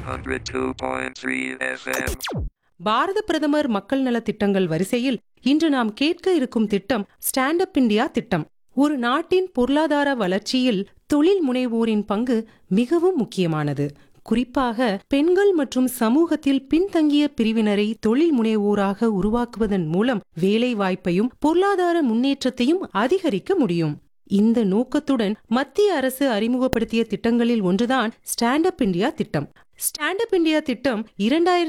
102.3 FM. பாரத பிரதமர் மக்கள் நலத் திட்டங்கள் வரிசையில் இன்று நாம் கேட்க இருக்கும் திட்டம் ஸ்டாண்ட் அப் இந்தியா திட்டம் ஒரு நாட்டின் பொருளாதார வளர்ச்சியில் தொழில் முனைவோரின் பங்கு மிகவும் முக்கியமானது குறிப்பாக பெண்கள் மற்றும் சமூகத்தில் பின்தங்கிய பிரிவினரை தொழில் முனைவோராக உருவாக்குவதன் மூலம் வேலை வாய்ப்பையும் பொருளாதார முன்னேற்றத்தையும் அதிகரிக்க முடியும் இந்த நோக்கத்துடன் மத்திய அரசு அறிமுகப்படுத்திய திட்டங்களில் ஒன்றுதான் ஸ்டாண்ட் அப் இந்தியா திட்டம் ஸ்டாண்ட் அப் இந்தியா திட்டம் இரண்டாயிரத்தி